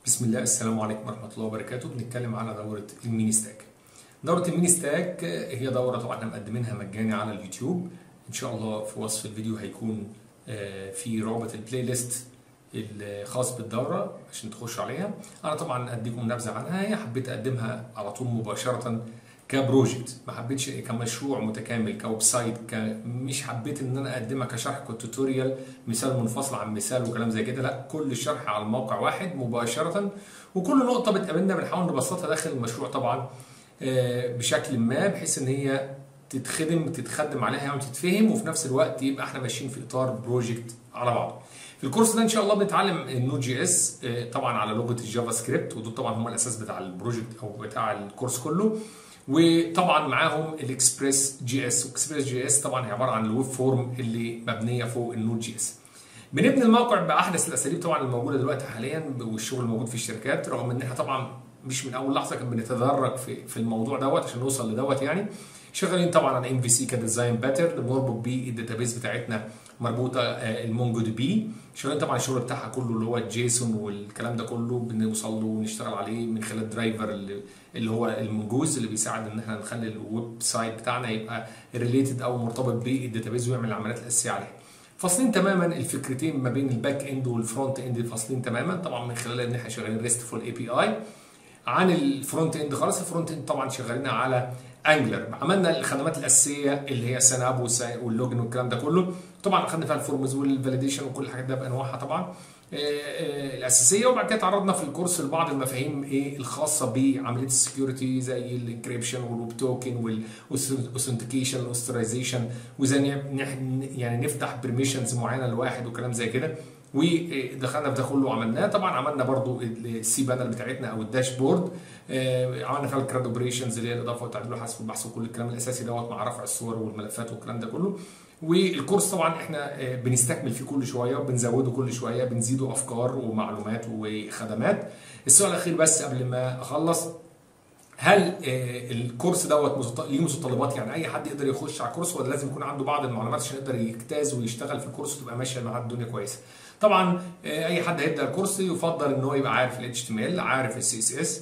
بسم الله السلام عليكم ورحمة الله وبركاته بنتكلم على دورة الميني ستاك دورة الميني ستاك هي دورة طبعا احنا مقدمينها مجاني على اليوتيوب ان شاء الله في وصف الفيديو هيكون في رابط البلاي ليست الخاص بالدورة عشان تخشوا عليها انا طبعا اديكم نبذة عنها هي حبيت اقدمها على طول مباشرة كبروجكت ما حبيتش كمشروع متكامل كويب سايت ك... مش حبيت ان انا اقدمها كشرح كتوتوريال مثال منفصل عن مثال وكلام زي كده لا كل الشرح على الموقع واحد مباشره وكل نقطه بتقابلنا بنحاول نبسطها داخل المشروع طبعا بشكل ما بحيث ان هي تتخدم تتخدم عليها يعني وتتفهم وفي نفس الوقت يبقى احنا ماشيين في اطار بروجكت على بعضه. في الكورس ده ان شاء الله بنتعلم النود جي اس طبعا على لغه الجافا سكريبت ودول طبعا هم الاساس بتاع البروجكت او بتاع الكورس كله. وطبعا معاهم الاكسبريس جي اس واكسبريس جي اس طبعا هي عباره عن الويب فورم اللي مبنيه فوق النود جي اس بنبني الموقع باحدث الاساليب طبعا الموجوده دلوقتي حاليا والشغل الموجود في الشركات رغم ان احنا طبعا مش من اول لحظه كان بنتدرج في في الموضوع دوت عشان نوصل لدوت يعني شغالين طبعا على ام في سي كديزاين باترن بنربط بيه الداتابيز بتاعتنا مربوطه المونجو دي بي شغالين طبعا الشغل بتاعها كله اللي هو الجيسون والكلام ده كله بنوصل له ونشتغل عليه من خلال الدرايفر اللي, اللي هو المنجوز اللي بيساعد ان احنا نخلي الويب سايت بتاعنا يبقى ريليتد او مرتبط بالداتابيز ويعمل العمليات الاساسيه عليها. فاصلين تماما الفكرتين ما بين الباك اند والفرونت اند فاصلين تماما طبعا من خلال ان احنا شغالين ريستفول اي بي اي عن الفرونت اند خالص الفرونت اند طبعا شغالين على انجلر عملنا الخدمات الاساسيه اللي هي سان اب واللوجن والكلام ده كله طبعا اخذنا فيها الفورمز والفاليديشن وكل الحاجات ده بانواعها طبعا الاساسيه وبعد كده تعرضنا في الكورس لبعض المفاهيم ايه الخاصه بعمليه السكيورتي زي الانكريبشن والويب توكن والاوثنتيكيشن والاوثرايزيشن وازاي يعني نفتح بريميشنز معينه لواحد وكلام زي كده ودخلنا في ده كله وعملناه طبعا عملنا برضو السي بانل بتاعتنا او الداشبورد عملنا فيها الكراد اوبريشنز اللي هي الاضافه والتعديل والحذف والبحث وكل الكلام الاساسي دوت مع رفع الصور والملفات والكلام ده كله والكورس طبعا احنا بنستكمل فيه كل شويه وبنزوده كل شويه بنزيده افكار ومعلومات وخدمات السؤال الاخير بس قبل ما اخلص هل الكورس دوت ليه متطلبات يعني اي حد يقدر يخش على الكورس ولا لازم يكون عنده بعض المعلومات عشان يقدر يجتاز ويشتغل في الكورس وتبقى ماشيه معاه الدنيا كويسه طبعا اي حد هيبدا الكورس يفضل ان هو يبقى عارف ال HTML عارف ال CSS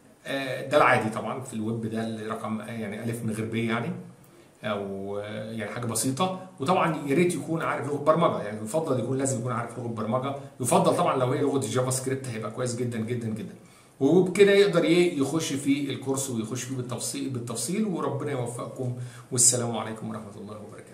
ده العادي طبعا في الويب ده الرقم يعني الف من غير ب يعني او يعني حاجه بسيطه وطبعا يا ريت يكون عارف لغه برمجه يعني يفضل يكون لازم يكون عارف لغه برمجه يفضل طبعا لو هي لغه الجافا سكريبت هيبقى كويس جدا جدا جدا وبكده يقدر يخش في الكورس ويخش فيه بالتفصيل بالتفصيل وربنا يوفقكم والسلام عليكم ورحمه الله وبركاته